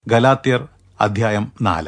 ഗലാത്യർ അധ്യായം നാല്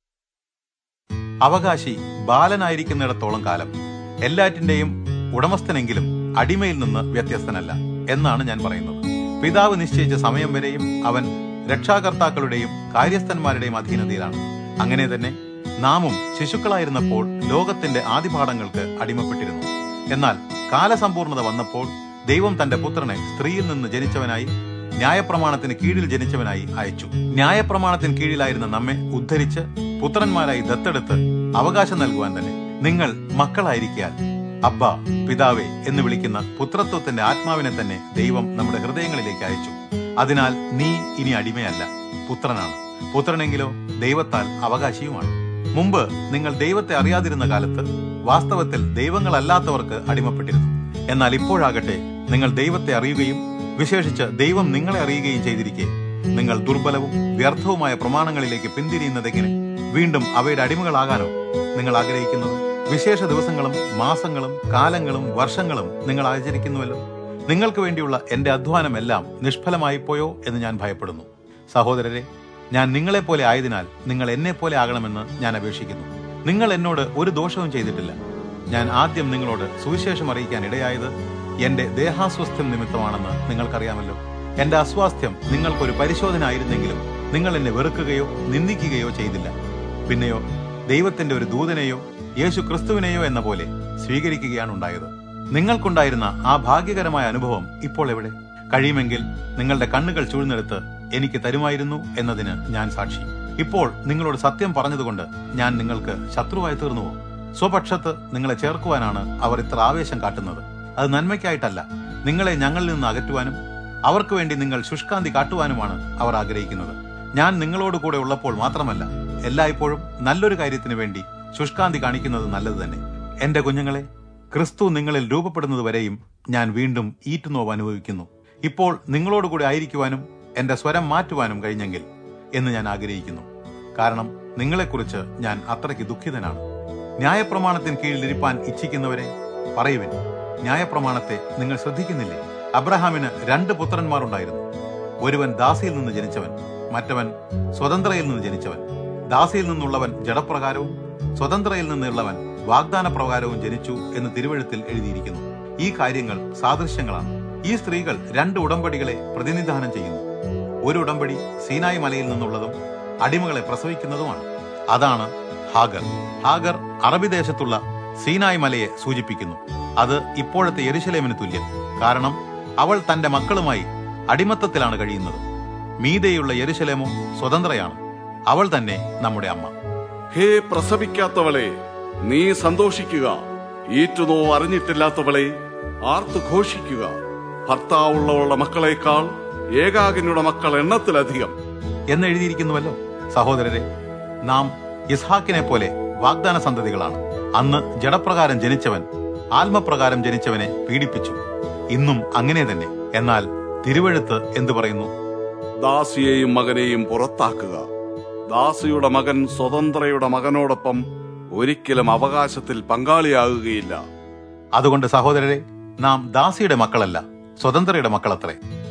അവകാശി ബാലനായിരിക്കുന്നിടത്തോളം കാലം എല്ലാറ്റിന്റെയും ഉടമസ്ഥനെങ്കിലും അടിമയിൽ നിന്ന് വ്യത്യസ്തനല്ല എന്നാണ് ഞാൻ പറയുന്നത് പിതാവ് നിശ്ചയിച്ച സമയം വരെയും അവൻ രക്ഷാകർത്താക്കളുടെയും കാര്യസ്ഥന്മാരുടെയും അധീനതയിലാണ് അങ്ങനെ തന്നെ നാമും ശിശുക്കളായിരുന്നപ്പോൾ ലോകത്തിന്റെ ആദിപാഠങ്ങൾക്ക് അടിമപ്പെട്ടിരുന്നു എന്നാൽ കാലസമ്പൂർണത വന്നപ്പോൾ ദൈവം തന്റെ പുത്രനെ സ്ത്രീയിൽ നിന്ന് ജനിച്ചവനായി ന്യായപ്രമാണത്തിന് കീഴിൽ ജനിച്ചവനായി അയച്ചു ന്യായപ്രമാണത്തിന് കീഴിലായിരുന്ന നമ്മെ ഉദ്ധരിച്ച് പുത്രന്മാരായി ദത്തെടുത്ത് അവകാശം നൽകുവാൻ തന്നെ നിങ്ങൾ മക്കളായിരിക്കാൻ അബ്ബ പിതാവേ എന്ന് വിളിക്കുന്ന പുത്രത്വത്തിന്റെ ആത്മാവിനെ തന്നെ ദൈവം നമ്മുടെ ഹൃദയങ്ങളിലേക്ക് അയച്ചു അതിനാൽ നീ ഇനി അടിമയല്ല പുത്രനാണ് പുത്രനെങ്കിലോ ദൈവത്താൽ അവകാശിയുമാണ് മുമ്പ് നിങ്ങൾ ദൈവത്തെ അറിയാതിരുന്ന കാലത്ത് വാസ്തവത്തിൽ ദൈവങ്ങളല്ലാത്തവർക്ക് അടിമപ്പെട്ടിരുന്നു എന്നാൽ ഇപ്പോഴാകട്ടെ നിങ്ങൾ ദൈവത്തെ അറിയുകയും വിശേഷിച്ച് ദൈവം നിങ്ങളെ അറിയുകയും ചെയ്തിരിക്കെ നിങ്ങൾ ദുർബലവും വ്യർത്ഥവുമായ പ്രമാണങ്ങളിലേക്ക് പിന്തിരിയുന്നതെങ്ങനെ വീണ്ടും അവയുടെ അടിമകളാകാനോ നിങ്ങൾ ആഗ്രഹിക്കുന്നത് വിശേഷ ദിവസങ്ങളും മാസങ്ങളും കാലങ്ങളും വർഷങ്ങളും നിങ്ങൾ ആചരിക്കുന്നുവല്ലോ നിങ്ങൾക്ക് വേണ്ടിയുള്ള എന്റെ അധ്വാനമെല്ലാം നിഷ്ഫലമായിപ്പോയോ എന്ന് ഞാൻ ഭയപ്പെടുന്നു സഹോദരരെ ഞാൻ നിങ്ങളെപ്പോലെ ആയതിനാൽ നിങ്ങൾ എന്നെ പോലെ ആകണമെന്ന് ഞാൻ അപേക്ഷിക്കുന്നു നിങ്ങൾ എന്നോട് ഒരു ദോഷവും ചെയ്തിട്ടില്ല ഞാൻ ആദ്യം നിങ്ങളോട് സുവിശേഷം അറിയിക്കാൻ ഇടയായത് എന്റെ ദേഹാസ്വാസ്ഥ്യം നിമിത്തമാണെന്ന് നിങ്ങൾക്കറിയാമല്ലോ എന്റെ അസ്വാസ്ഥ്യം നിങ്ങൾക്കൊരു പരിശോധന ആയിരുന്നെങ്കിലും നിങ്ങൾ എന്നെ വെറുക്കുകയോ നിന്ദിക്കുകയോ ചെയ്തില്ല പിന്നെയോ ദൈവത്തിന്റെ ഒരു ദൂതനെയോ യേശു ക്രിസ്തുവിനെയോ എന്ന പോലെ സ്വീകരിക്കുകയാണ് ഉണ്ടായത് നിങ്ങൾക്കുണ്ടായിരുന്ന ആ ഭാഗ്യകരമായ അനുഭവം ഇപ്പോൾ എവിടെ കഴിയുമെങ്കിൽ നിങ്ങളുടെ കണ്ണുകൾ ചൂഴ്ന്നെടുത്ത് എനിക്ക് തരുമായിരുന്നു എന്നതിന് ഞാൻ സാക്ഷി ഇപ്പോൾ നിങ്ങളോട് സത്യം പറഞ്ഞതുകൊണ്ട് ഞാൻ നിങ്ങൾക്ക് ശത്രുവായി തീർന്നുവോ സ്വപക്ഷത്ത് നിങ്ങളെ ചേർക്കുവാനാണ് അവർ ഇത്ര ആവേശം കാട്ടുന്നത് അത് നന്മയ്ക്കായിട്ടല്ല നിങ്ങളെ ഞങ്ങളിൽ നിന്ന് അകറ്റുവാനും അവർക്ക് വേണ്ടി നിങ്ങൾ ശുഷ്കാന്തി കാട്ടുവാനുമാണ് അവർ ആഗ്രഹിക്കുന്നത് ഞാൻ നിങ്ങളോട് കൂടെ ഉള്ളപ്പോൾ മാത്രമല്ല എല്ലായ്പ്പോഴും നല്ലൊരു കാര്യത്തിന് വേണ്ടി ശുഷ്കാന്തി കാണിക്കുന്നത് നല്ലത് തന്നെ എന്റെ കുഞ്ഞുങ്ങളെ ക്രിസ്തു നിങ്ങളിൽ രൂപപ്പെടുന്നത് വരെയും ഞാൻ വീണ്ടും ഈറ്റുനോവ് അനുഭവിക്കുന്നു ഇപ്പോൾ നിങ്ങളോടുകൂടെ ആയിരിക്കുവാനും എന്റെ സ്വരം മാറ്റുവാനും കഴിഞ്ഞെങ്കിൽ എന്ന് ഞാൻ ആഗ്രഹിക്കുന്നു കാരണം നിങ്ങളെക്കുറിച്ച് ഞാൻ അത്രയ്ക്ക് ദുഃഖിതനാണ് ന്യായപ്രമാണത്തിന് കീഴിലിരിപ്പാൻ ഇച്ഛിക്കുന്നവരെ പറയുവിൻ ന്യായപ്രമാണത്തെ നിങ്ങൾ ശ്രദ്ധിക്കുന്നില്ലേ അബ്രഹാമിന് രണ്ട് പുത്രന്മാർ ഉണ്ടായിരുന്നു ഒരുവൻ ദാസിയിൽ നിന്ന് ജനിച്ചവൻ മറ്റവൻ സ്വതന്ത്രയിൽ നിന്ന് ജനിച്ചവൻ ദാസിയിൽ നിന്നുള്ളവൻ ജഡപ്രകാരവും സ്വതന്ത്രയിൽ നിന്നുള്ളവൻ വാഗ്ദാന പ്രകാരവും ജനിച്ചു എന്ന് തിരുവഴുത്തിൽ എഴുതിയിരിക്കുന്നു ഈ കാര്യങ്ങൾ സാദൃശ്യങ്ങളാണ് ഈ സ്ത്രീകൾ രണ്ട് ഉടമ്പടികളെ പ്രതിനിധാനം ചെയ്യുന്നു ഒരു ഉടമ്പടി സീനായി മലയിൽ നിന്നുള്ളതും അടിമകളെ പ്രസവിക്കുന്നതുമാണ് അതാണ് ഹാഗർ ഹാഗർ അറബി ദേശത്തുള്ള സീനായ് മലയെ സൂചിപ്പിക്കുന്നു അത് ഇപ്പോഴത്തെ യെരുശലേമിന് തുല്യം കാരണം അവൾ തന്റെ മക്കളുമായി അടിമത്തത്തിലാണ് കഴിയുന്നത് മീതെയുള്ള യെരുശലേമോ സ്വതന്ത്രയാണ് അവൾ തന്നെ നമ്മുടെ അമ്മ ഹേ പ്രസവിക്കാത്തവളെ നീ സന്തോഷിക്കുക ഈറ്റുനോ അറിഞ്ഞിട്ടില്ലാത്തവളെ ആർത്തു ഘോഷിക്കുക ഭർത്താവുള്ളവളുടെ മക്കളെക്കാൾ ഏകാകിനുടെ മക്കൾ എണ്ണത്തിലധികം എന്ന് എഴുതിയിരിക്കുന്നുവല്ലോ സഹോദരരെ നാം ഇസ്ഹാക്കിനെ പോലെ വാഗ്ദാന സന്തതികളാണ് അന്ന് ജഡപ്രകാരം ജനിച്ചവൻ ആത്മപ്രകാരം ജനിച്ചവനെ പീഡിപ്പിച്ചു ഇന്നും അങ്ങനെ തന്നെ എന്നാൽ തിരുവഴുത്ത് എന്തു പറയുന്നു ദാസിയെയും മകനെയും പുറത്താക്കുക ദാസിയുടെ മകൻ സ്വതന്ത്രയുടെ മകനോടൊപ്പം ഒരിക്കലും അവകാശത്തിൽ പങ്കാളിയാകുകയില്ല അതുകൊണ്ട് സഹോദരരെ നാം ദാസിയുടെ മക്കളല്ല സ്വതന്ത്രയുടെ മക്കളത്രേ